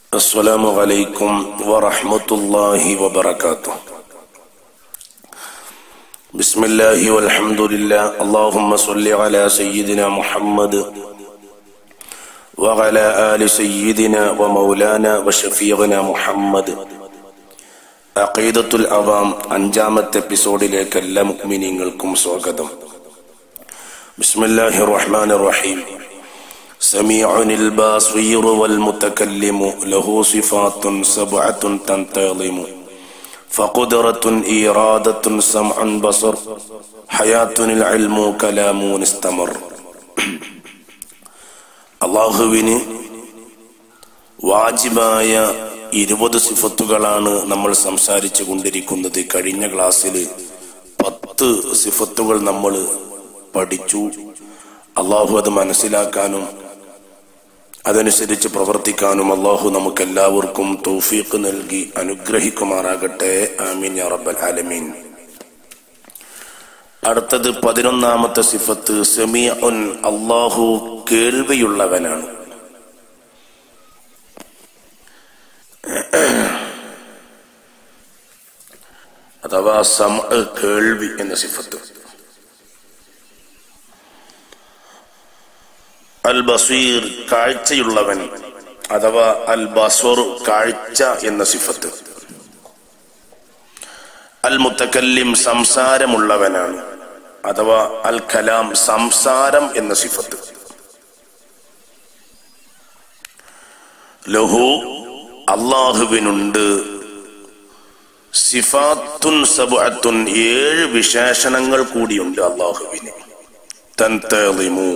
السلام عليكم ورحمة الله وبركاته بسم الله والحمد لله اللهم صل على سيدنا محمد وعلى آل سيدنا ومولانا وشفيعنا محمد അഖീദത്തുൽ അവാം അഞ്ചാമത്തെ എപ്പിസോഡിലേക്ക് എല്ലാ മുക്മിനീങ്ങൾക്കും സ്വാഗതം ബിസ്മില്ലാഹി റഹ്മാൻ റഹീം سميع البصير والمتكلم له صفات سبعة تنتظم فقدرة إرادة سمع بصر حياة العلم كلام استمر അള്ളാഹുവിന് വാജിബായ ഇരുപത് സിഫത്തുകളാണ് നമ്മൾ സംസാരിച്ചു കൊണ്ടിരിക്കുന്നത് കഴിഞ്ഞ ക്ലാസ്സിൽ പത്ത് സിഫത്തുകൾ നമ്മൾ പഠിച്ചു അള്ളാഹു അത് മനസ്സിലാക്കാനും അതനുസരിച്ച് പ്രവർത്തിക്കാനും അള്ളാഹു നമുക്ക് എല്ലാവർക്കും തൗഫീഖ് നൽകി അനുഗ്രഹിക്കുമാറാകട്ടെ ആമീൻ യാ റബ്ബൽ ആലമീൻ അടുത്തത് പതിനൊന്നാമത്തെ സിഫത്ത് സെമിഉൻ അള്ളാഹു കേൾവിയുള്ളവനാണ് അഥവാ സമ കേൾവി എന്ന സിഫത്ത് അൽ ബസീർ കാഴ്ചയുള്ളവൻ അഥവാ അൽ ബസോർ കാഴ്ച എന്ന സിഫത്ത് അൽ മുത്തക്കല്ലിം സംസാരമുള്ളവനാണ് അഥവാ അൽ കലാം സംസാരം എന്ന സിഫത്ത് ലഹു അള്ളാഹുവിനുണ്ട് സിഫാത്തുൻ സബഅത്തുൻ ഏഴ് വിശേഷണങ്ങൾ കൂടിയുണ്ട് അള്ളാഹുവിന് തൻതളിമു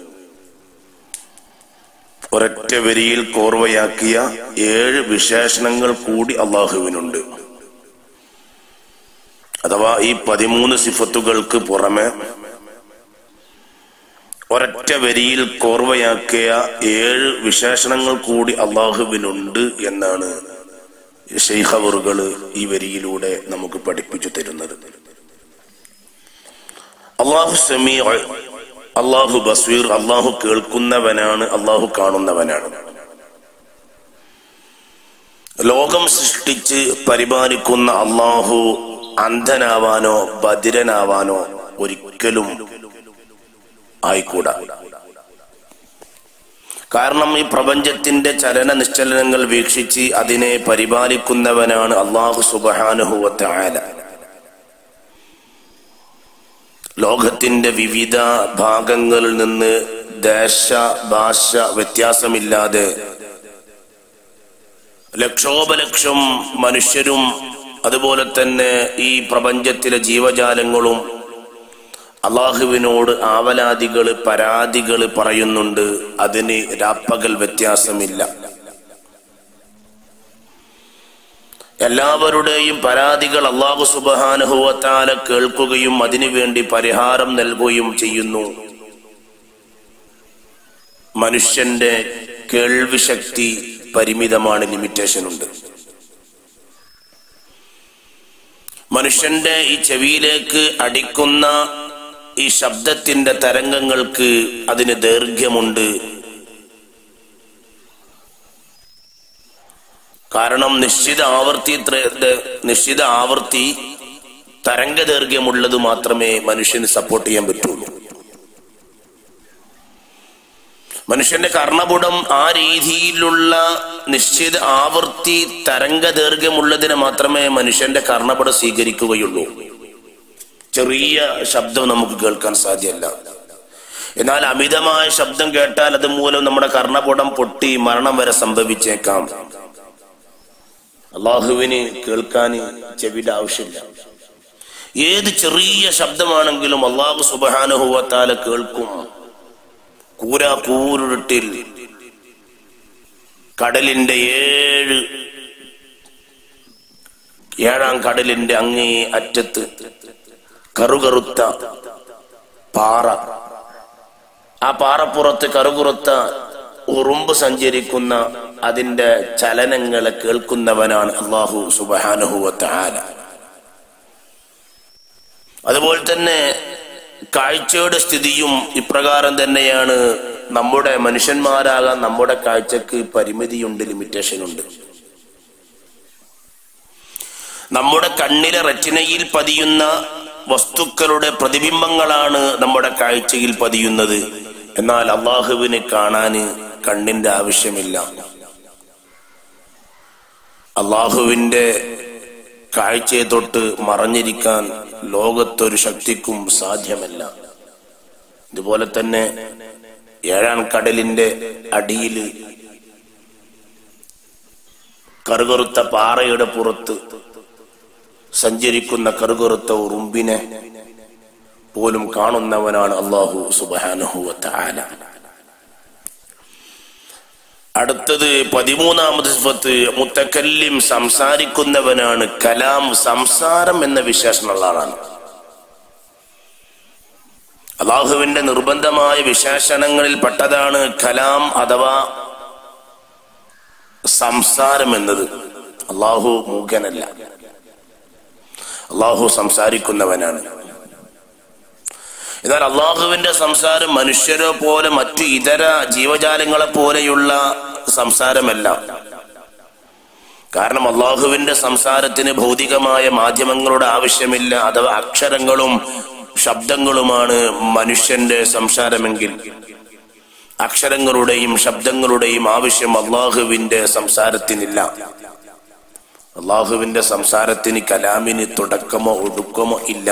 ഒരൊറ്റ വരിയിൽ കോർവയാക്കിയ ഏഴ് വിശേഷണങ്ങൾ കൂടി അള്ളാഹുവിനുണ്ട് അഥവാ ഈ പതിമൂന്ന് സിഫത്തുകൾക്ക് പുറമെ ഒരൊറ്റ വരിയിൽ കോർവയാക്കിയ ഏഴ് വിശേഷണങ്ങൾ കൂടി അള്ളാഹുവിനുണ്ട് എന്നാണ് ഷെയ്ഖവറുകൾ ഈ വരിയിലൂടെ നമുക്ക് പഠിപ്പിച്ചു തരുന്നത് അള്ളാഹു സമീ അള്ളാഹു ബസീർ അള്ളാഹു കേൾക്കുന്നവനാണ് അള്ളാഹു കാണുന്നവനാണ് ലോകം സൃഷ്ടിച്ച് പരിപാലിക്കുന്ന അള്ളാഹു അന്ധനാവാനോ ബദിരനാവാനോ ഒരിക്കലും ആയിക്കൂടാ കാരണം ഈ പ്രപഞ്ചത്തിന്റെ ചലന നിശ്ചലനങ്ങൾ വീക്ഷിച്ച് അതിനെ പരിപാലിക്കുന്നവനാണ് അള്ളാഹു സുബാനുഹുവത്ത ആല ലോകത്തിന്റെ വിവിധ ഭാഗങ്ങളിൽ നിന്ന് ദേശ ഭാഷ വ്യത്യാസമില്ലാതെ ലക്ഷോപലക്ഷം മനുഷ്യരും അതുപോലെ തന്നെ ഈ പ്രപഞ്ചത്തിലെ ജീവജാലങ്ങളും അള്ളാഹുവിനോട് ആവലാദികള് പരാതികള് പറയുന്നുണ്ട് അതിന് രാപ്പകൽ വ്യത്യാസമില്ല എല്ലാവരുടെയും പരാതികൾ അള്ളാഹു സുബാനുഹുവത്താല കേൾക്കുകയും അതിനുവേണ്ടി പരിഹാരം നൽകുകയും ചെയ്യുന്നു മനുഷ്യന്റെ കേൾവി ശക്തി പരിമിതമാണ് ലിമിറ്റേഷൻ ഉണ്ട് മനുഷ്യന്റെ ഈ ചെവിയിലേക്ക് അടിക്കുന്ന ഈ ശബ്ദത്തിന്റെ തരംഗങ്ങൾക്ക് അതിന് ദൈർഘ്യമുണ്ട് കാരണം നിശ്ചിത ആവർത്തി നിശ്ചിത ആവർത്തി തരംഗ ദൈർഘ്യമുള്ളത് മാത്രമേ മനുഷ്യന് സപ്പോർട്ട് ചെയ്യാൻ പറ്റുള്ളൂ മനുഷ്യന്റെ കർണപുടം ആ രീതിയിലുള്ള നിശ്ചിത ആവർത്തി തരംഗ ദൈർഘ്യമുള്ളതിനെ മാത്രമേ മനുഷ്യന്റെ കർണപുടം സ്വീകരിക്കുകയുള്ളൂ ചെറിയ ശബ്ദം നമുക്ക് കേൾക്കാൻ സാധ്യമല്ല എന്നാൽ അമിതമായ ശബ്ദം കേട്ടാൽ അത് മൂലം നമ്മുടെ കർണപുടം പൊട്ടി മരണം വരെ സംഭവിച്ചേക്കാം അള്ളാഹുവിന് കേൾക്കാൻ ചെവിയുടെ ആവശ്യമില്ല ഏത് ചെറിയ ശബ്ദമാണെങ്കിലും അള്ളാഹു സുബാനുഹുവത്താല കേൾക്കും കൂരാ കൂരുട്ടിൽ കടലിന്റെ ഏഴ് ഏഴാം കടലിന്റെ അങ്ങേ അറ്റത്ത് കറുകറുത്ത പാറ ആ പാറപ്പുറത്ത് കറുകുറുത്ത ഉറുമ്പ് സഞ്ചരിക്കുന്ന അതിന്റെ ചലനങ്ങളെ കേൾക്കുന്നവനാണ് അള്ളാഹു സുബാനുഹുവത്ത ആല അതുപോലെ തന്നെ കാഴ്ചയുടെ സ്ഥിതിയും ഇപ്രകാരം തന്നെയാണ് നമ്മുടെ മനുഷ്യന്മാരാകാൻ നമ്മുടെ കാഴ്ചക്ക് പരിമിതിയുണ്ട് ലിമിറ്റേഷൻ ഉണ്ട് നമ്മുടെ കണ്ണിലെ റെറ്റിനയിൽ പതിയുന്ന വസ്തുക്കളുടെ പ്രതിബിംബങ്ങളാണ് നമ്മുടെ കാഴ്ചയിൽ പതിയുന്നത് എന്നാൽ അള്ളാഹുവിനെ കാണാന് കണ്ണിന്റെ ആവശ്യമില്ല അള്ളാഹുവിന്റെ കാഴ്ചയെ തൊട്ട് മറഞ്ഞിരിക്കാൻ ലോകത്തൊരു ശക്തിക്കും സാധ്യമല്ല ഇതുപോലെ തന്നെ ഏഴാം കടലിന്റെ അടിയില് കറുകറുത്ത പാറയുടെ പുറത്ത് സഞ്ചരിക്കുന്ന കറുകറുത്ത ഉറുമ്പിനെ പോലും കാണുന്നവനാണ് അള്ളാഹു സുബാനുഹുവത്ത ആല അടുത്തത് പതിമൂന്നാമത് സിഫത്ത് മുത്തക്കല്ലിം സംസാരിക്കുന്നവനാണ് കലാം സംസാരം എന്ന വിശേഷണമുള്ള ആളാണ് അള്ളാഹുവിന്റെ നിർബന്ധമായ വിശേഷണങ്ങളിൽ പെട്ടതാണ് കലാം അഥവാ സംസാരം എന്നത് അള്ളാഹു മൂകനല്ല അള്ളാഹു സംസാരിക്കുന്നവനാണ് എന്നാൽ അള്ളാഹുവിന്റെ സംസാരം മനുഷ്യരെ പോലെ മറ്റു ഇതര ജീവജാലങ്ങളെ പോലെയുള്ള സംസാരമല്ല കാരണം അള്ളാഹുവിന്റെ സംസാരത്തിന് ഭൗതികമായ മാധ്യമങ്ങളുടെ ആവശ്യമില്ല അഥവാ അക്ഷരങ്ങളും ശബ്ദങ്ങളുമാണ് മനുഷ്യന്റെ സംസാരമെങ്കിൽ അക്ഷരങ്ങളുടെയും ശബ്ദങ്ങളുടെയും ആവശ്യം അള്ളാഹുവിന്റെ സംസാരത്തിനില്ല അള്ളാഹുവിന്റെ സംസാരത്തിന് കലാമിന് തുടക്കമോ ഒടുക്കമോ ഇല്ല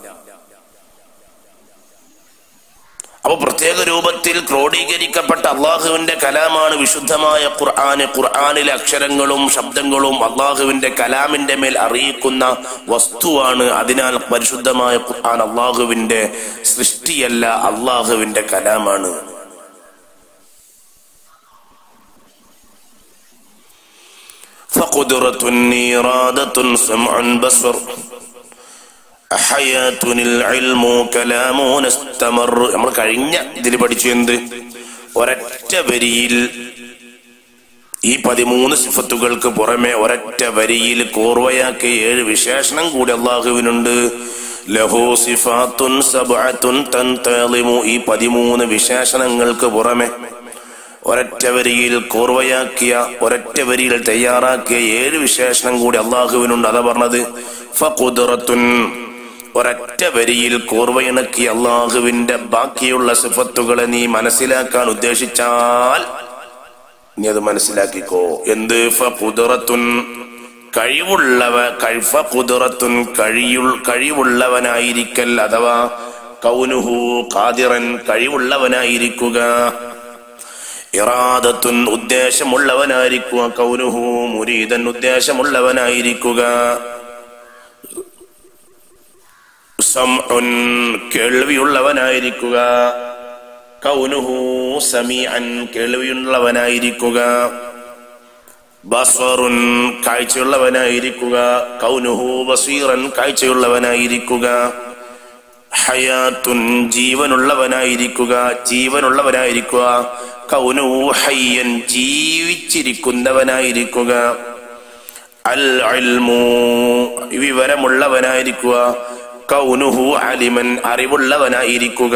അപ്പൊ പ്രത്യേക രൂപത്തിൽ ക്രോഡീകരിക്കപ്പെട്ട അള്ളാഹുവിന്റെ കലാമാണ് വിശുദ്ധമായ ഖുർആന് ഖുർആാനിലെ അക്ഷരങ്ങളും ശബ്ദങ്ങളും അള്ളാഹുവിന്റെ കലാമിന്റെ മേൽ അറിയിക്കുന്ന വസ്തുവാണ് അതിനാൽ പരിശുദ്ധമായ ഖുർആൻ അള്ളാഹുവിന്റെ സൃഷ്ടിയല്ല അള്ളാഹുവിന്റെ കലാമാണ് فقدرة إرادة سمع بصر അഹയാത്തുനിൽ ഇൽമു കലാമു നസ്തമർ നമ്മൾ കഴിഞ്ഞ ഇതിൽ പഠിച്ചു എന്ത് ഒരൊറ്റ വരിയിൽ ഈ പതിമൂന്ന് സിഫത്തുകൾക്ക് പുറമെ ഒരൊറ്റ വരിയിൽ കോർവയാക്കിയ ഏഴ് വിശേഷണം കൂടി അള്ളാഹുവിനുണ്ട് ലഹു സിഫാത്തുൻ സബഅത്തുൻ തൻതളിമു ഈ പതിമൂന്ന് വിശേഷണങ്ങൾക്ക് പുറമെ ഒരൊറ്റ വരിയിൽ കോർവയാക്കിയ ഒരൊറ്റ വരിയിൽ തയ്യാറാക്കിയ ഏഴ് വിശേഷണം കൂടി അള്ളാഹുവിനുണ്ട് അതാ പറഞ്ഞത് ഫഖുദ്റത്തുൻ ഒരൊറ്റ വരിയിൽ കോർവയിണക്കി അള്ളാഹുവിന്റെ ബാക്കിയുള്ള സിഫത്തുകളെ നീ മനസ്സിലാക്കാൻ ഉദ്ദേശിച്ചാൽ നീ അത് മനസ്സിലാക്കിക്കോ എന്ത് ഫുദറത്തുൻ കഴിവുള്ളവ കഴിഫ കുതിറത്തുൻ കഴിയുൾ കഴിവുള്ളവനായിരിക്കൽ അഥവാ കൗനുഹു ഖാദിറൻ കഴിവുള്ളവനായിരിക്കുക ഇറാദത്തുൻ ഉദ്ദേശമുള്ളവനായിരിക്കുക കൗനുഹു മുരീദൻ ഉദ്ദേശമുള്ളവനായിരിക്കുക സംഉൻ കേൾവിയുള്ളവനായിരിക്കുക കൗനുഹു സമീഅൻ കേൾവിയുള്ളവനായിരിക്കുക ബസറുൻ കാഴ്ചയുള്ളവനായിരിക്കുക കൗനുഹു ബസീറൻ കാഴ്ചയുള്ളവനായിരിക്കുക ഹയാത്തുൻ ജീവനുള്ളവനായിരിക്കുക ജീവനുള്ളവനായിരിക്കുക കൗനു ഹയ്യൻ ജീവിച്ചിരിക്കുന്നവനായിരിക്കുക അൽ അൽമു വിവരമുള്ളവനായിരിക്കുക കൗനുഹു അലിമൻ അറിവുള്ളവനായിരിക്കുക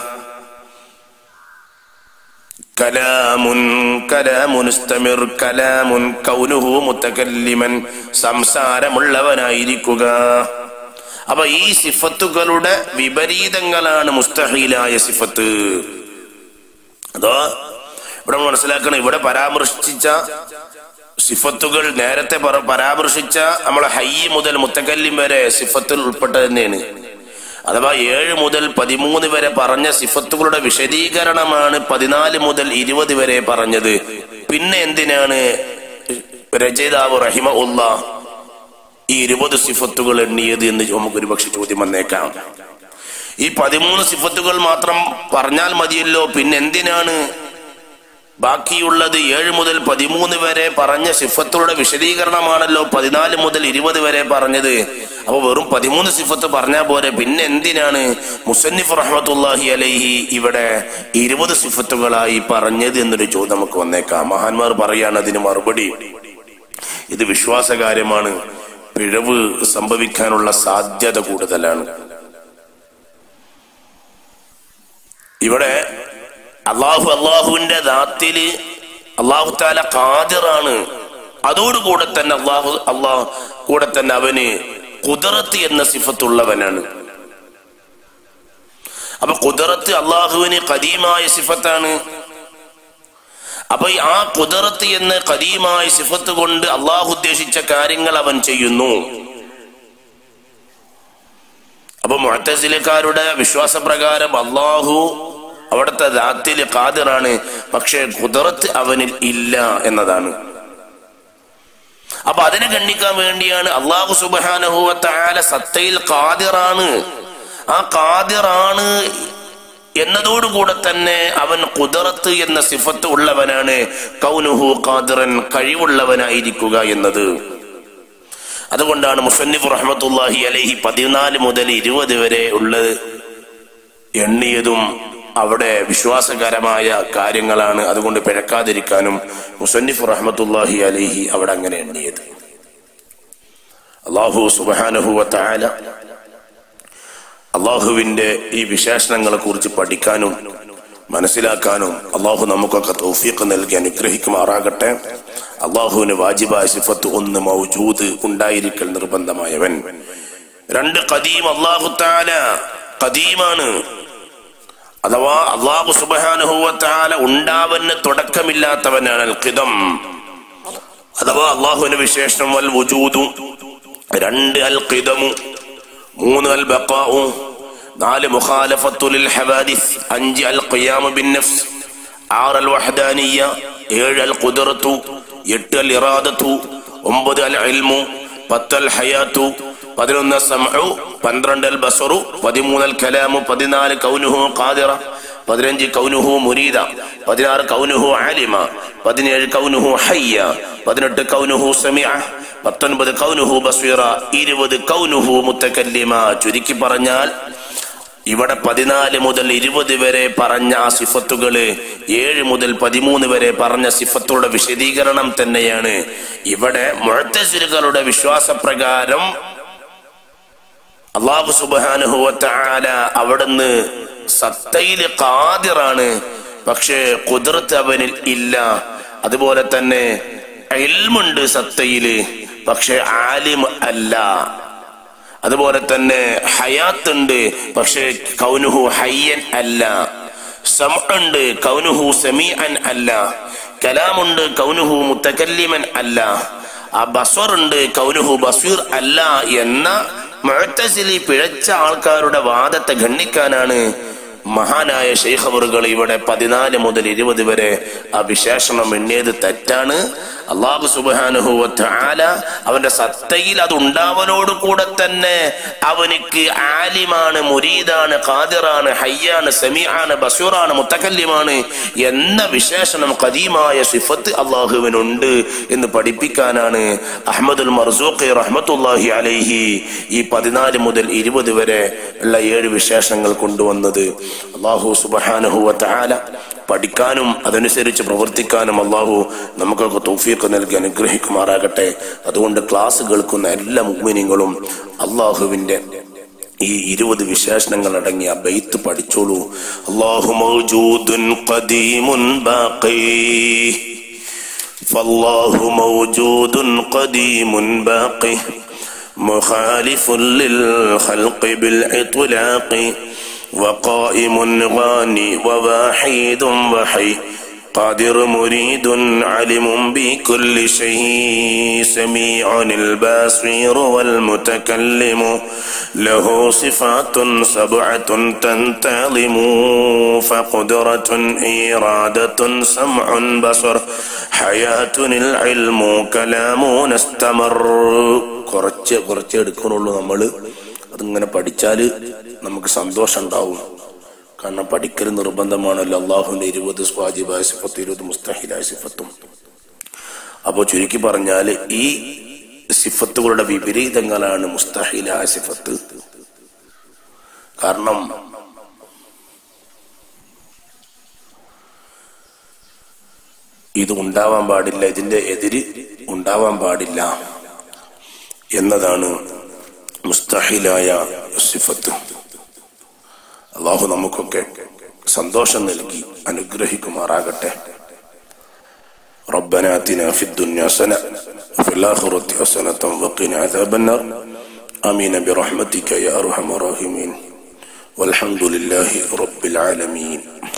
കലാമുൻ കലാമുനുസ്തമിർ കലാമുൻ കൗനുഹു മുത്തകല്ലിമൻ സംസാരമുള്ളവനായിരിക്കുക അപ്പൊ ഈ സിഫത്തുകളുടെ വിപരീതങ്ങളാണ് മുസ്തഹീലായ സിഫത്ത് അതോ ഇവിടെ മനസ്സിലാക്കണം ഇവിടെ പരാമർശിച്ച സിഫത്തുകൾ നേരത്തെ പറ- പരാമർശിച്ച നമ്മളെ ഹയ്യ് മുതൽ മുത്തക്കല്ലിം വരെ സിഫത്തിൽ ഉൾപ്പെട്ടത് തന്നെയാണ് അഥവാ ഏഴ് മുതൽ പതിമൂന്ന് വരെ പറഞ്ഞ സിഫത്തുകളുടെ വിശദീകരണമാണ് പതിനാല് മുതൽ ഇരുപത് വരെ പറഞ്ഞത് പിന്നെ എന്തിനാണ് രചയിതാവ് റഹിമ ഉള്ള ഈ ഇരുപത് സിഫത്തുകൾ എണ്ണിയത് എന്ന് നമുക്ക് ഒരുപക്ഷെ ചോദ്യം വന്നേക്കാം ഈ പതിമൂന്ന് സിഫത്തുകൾ മാത്രം പറഞ്ഞാൽ മതിയല്ലോ പിന്നെ എന്തിനാണ് ബാക്കിയുള്ളത് ഏഴ് മുതൽ പതിമൂന്ന് വരെ പറഞ്ഞ സിഫത്തുകളുടെ വിശദീകരണമാണല്ലോ പതിനാല് മുതൽ ഇരുപത് വരെ പറഞ്ഞത് അപ്പൊ വെറും പതിമൂന്ന് സിഫത്ത് പറഞ്ഞാൽ പോരെ പിന്നെ എന്തിനാണ് മുസന്നിഫ് റഹ്മത്തുല്ലാഹി അലൈഹി ഇവിടെ ഇരുപത് സിഫത്തുകളായി പറഞ്ഞത് എന്നൊരു ചോദ്യം നമുക്ക് വന്നേക്കാം മഹാന്മാർ പറയാണ് അതിന് മറുപടി ഇത് വിശ്വാസകാര്യമാണ് പിഴവ് സംഭവിക്കാനുള്ള സാധ്യത കൂടുതലാണ് ഇവിടെ അള്ളാഹു അള്ളാഹുവിന്റെ ദാത്തില് അള്ളാഹു താല ഖാദിറാണ് അതോടുകൂടെ തന്നെ അള്ളാഹു അള്ളാഹു കൂടെ തന്നെ അവന് കുതിറത്ത് എന്ന സിഫത്തുള്ളവനാണ് അപ്പൊ കുതിറത്ത് അള്ളാഹുവിന് കദീമായ സിഫത്താണ് അപ്പൊ ഈ ആ കുതിറത്ത് എന്ന കദീമായ സിഫത്ത് കൊണ്ട് അള്ളാഹു ഉദ്ദേശിച്ച കാര്യങ്ങൾ അവൻ ചെയ്യുന്നു അപ്പൊ മുഴത്തസിലക്കാരുടെ വിശ്വാസപ്രകാരം അള്ളാഹു അവിടുത്തെ ദാത്തിൽ ഖാദിറാണ് പക്ഷെ കുതിറത്ത് അവനിൽ ഇല്ല എന്നതാണ് അപ്പൊ അതിനെ ഗണ്ണിക്കാൻ വേണ്ടിയാണ് അള്ളാഹു സുബാനഹുവത്താല സത്തയിൽ ഖാദിറാണ് ആ ഖാദിറാണ് എന്നതോടുകൂടെ തന്നെ അവൻ കുതിറത്ത് എന്ന സിഫത്ത് ഉള്ളവനാണ് കൗനുഹു ഖാദിറൻ കഴിവുള്ളവനായിരിക്കുക എന്നത് അതുകൊണ്ടാണ് മുസന്നിഫ് റഹ്മത്തുല്ലാഹി അലൈഹി പതിനാല് മുതൽ ഇരുപത് വരെ ഉള്ളത് എണ്ണിയതും അവിടെ വിശ്വാസകരമായ കാര്യങ്ങളാണ് അതുകൊണ്ട് പിഴക്കാതിരിക്കാനും മുസന്നിഫ് റഹ്മത്തുല്ലാഹി അലൈഹി അവിടെ അങ്ങനെ എണ്ണിയത് അള്ളാഹു സുബാനഹുവ താല അള്ളാഹുവിന്റെ ഈ വിശേഷണങ്ങളെ കുറിച്ച് പഠിക്കാനും മനസ്സിലാക്കാനും അള്ളാഹു നമുക്കൊക്കെ തൗഫീഖ് നൽകി അനുഗ്രഹിക്കുമാറാകട്ടെ അള്ളാഹുവിന് വാജിബായ സിഫത്ത് ഒന്ന് മൗജൂദ് ഉണ്ടായിരിക്കൽ നിർബന്ധമായവൻ രണ്ട് കദീം അള്ളാഹു താല കദീമാണ് അഥവാ അള്ളാഹു സുബാനുഹൂവത്താല ഉണ്ടാവന് തുടക്കമില്ലാത്തവനാണ് അൽ ഖിദം അഥവാ അള്ളാഹുവിന്റെ വിശേഷണം വൽ വുജൂദു രണ്ട് അൽ ഖിദമു മൂന്ന് അൽ ബഖാഉ നാല് മുഖാലഫത്തുൽ ഹവാദിസ് അഞ്ച് അൽ ഖിയാമു ബിൻ നഫ്സ് ആറ് അൽ വഹദാനിയ ഏഴ് അൽ ഖുദറത്തു എട്ട് അൽ ഇറാദത്തു ഒമ്പത് അൽ ഇൽമു പത്ത് അൽ ഹയാത്തു പതിനൊന്ന് സമഉ പന്ത്രണ്ട് അൽ ബസറു പതിമൂന്ന് അൽ കലാമു പതിനാല് കൗനുഹു ഖാദിറ പതിനഞ്ച് കൗനുഹു മുരീദ പതിനാറ് കൗനുഹു ആലിമ പതിനേഴ് കൗനുഹു ഹയ്യ പതിനെട്ട് കൗനുഹു സമിഅ പത്തൊൻപത് കൗനുഹു ബസീറ ഇരുപത് കൗനുഹു മുത്തക്കല്ലിമ ചുരുക്കി പറഞ്ഞാൽ ഇവിടെ പതിനാല് മുതൽ ഇരുപത് വരെ പറഞ്ഞ ആ സിഫത്തുകള് ഏഴ് മുതൽ പതിമൂന്ന് വരെ പറഞ്ഞ സിഫത്തുകളുടെ വിശദീകരണം തന്നെയാണ് ഇവിടെ മുഴത്തസിലുകളുടെ വിശ്വാസപ്രകാരം അള്ളാഹു സുബാനുഹുവല അവിടുന്ന് സത്തയില് ഖാദിറാണ് പക്ഷേ കുതിർത്ത് അവനിൽ ഇല്ല അതുപോലെ തന്നെ എൽമുണ്ട് സത്തയില് പക്ഷെ ആലിം അല്ല അതുപോലെ തന്നെ ഹയാത്ത് ഉണ്ട് പക്ഷെ കൗനുഹു ഹയ്യൻ അല്ല ഉണ്ട് കൗനുഹു സമീഅൻ അല്ല കലാമുണ്ട് കൗനുഹു മുത്തക്കല്ലിമൻ അല്ല ആ ബസ്വർ ഉണ്ട് കൗനുഹു ബസീർ അല്ല എന്ന മുഴത്തസിലി പിഴച്ച ആൾക്കാരുടെ വാദത്തെ ഖണ്ഡിക്കാനാണ് മഹാനായ ശൈഖബറുകൾ ഇവിടെ പതിനാല് മുതൽ ഇരുപത് വരെ ആ വിശേഷണം എണ്ണിയത് തെറ്റാണ് അള്ളാഹു സുബാനുഹുവല അവന്റെ സത്തയിൽ അത് ഉണ്ടാവനോട് കൂടെ തന്നെ അവനിക്ക് ആലിമാണ് മുരീദാണ് ഖാദിറാണ് ഹയ്യാണ് സമീആാണ് ബസൂറാണ് മുത്തക്കല്യമാണ് എന്ന വിശേഷണം കദീമായ സിഫത്ത് അള്ളാഹുവിനുണ്ട് എന്ന് പഠിപ്പിക്കാനാണ് അഹമ്മദുൽ മർസൂഖ് റഹ്മത്തുല്ലാഹി അലൈഹി ഈ പതിനാല് മുതൽ ഇരുപത് വരെ ഉള്ള ഏഴ് വിശേഷങ്ങൾ കൊണ്ടുവന്നത് അള്ളാഹു സുബാനുഹുവ താല പഠിക്കാനും അതനുസരിച്ച് പ്രവർത്തിക്കാനും അള്ളാഹു നമുക്കൊക്കെ തൗഫീഖ് നൽകി അനുഗ്രഹിക്കുമാറാകട്ടെ അതുകൊണ്ട് ക്ലാസ് കേൾക്കുന്ന എല്ലാ മുഗ്മിനിങ്ങളും അള്ളാഹുവിന്റെ ഈ ഇരുപത് വിശേഷണങ്ങൾ അടങ്ങിയ ബൈത്ത് പഠിച്ചോളൂ അള്ളാഹു മൗജൂദുൻ ഖദീമുൻ ബാഖി فالله موجود قديم باقي مخالف للخلق بالإطلاق وقائم غاني وواحد وحي قادر مريد علم بكل شيء سميع البصير والمتكلم له صفات سبعة تنتظم فقدرة إرادة سمع بصر حياة العلم كلام نستمر കുറച്ച് കുറച്ച് എടുക്കണുള്ളൂ നമ്മള് അതിങ്ങനെ പഠിച്ചാല് നമുക്ക് സന്തോഷം ഉണ്ടാവും കാരണം പഠിക്കൽ നിർബന്ധമാണല്ലോ അള്ളാഹുവിന്റെ ഇരുപത് സ്വാജിബായ സിഫത്ത് ഇരുപത് മുസ്തഹിലായ സിഫത്തും അപ്പോ ചുരുക്കി പറഞ്ഞാല് ഈ സിഫത്തുകളുടെ വിപരീതങ്ങളാണ് മുസ്തഹിലായ സിഫത്ത് കാരണം ഇത് ഉണ്ടാവാൻ പാടില്ല ഇതിന്റെ എതിര് ഉണ്ടാവാൻ പാടില്ല എന്നതാണ് മുസ്തഹിലായ സിഫത്ത് അള്ളാഹു നമുക്കൊക്കെ സന്തോഷം നൽകി അനുഗ്രഹിക്കുമാറാകട്ടെ ربنا آتنا في الدنيا حسنة وفي الآخرة حسنة وقنا عذاب النار آمين برحمتك يا أرحم الراحمين والحمد لله رب العالمين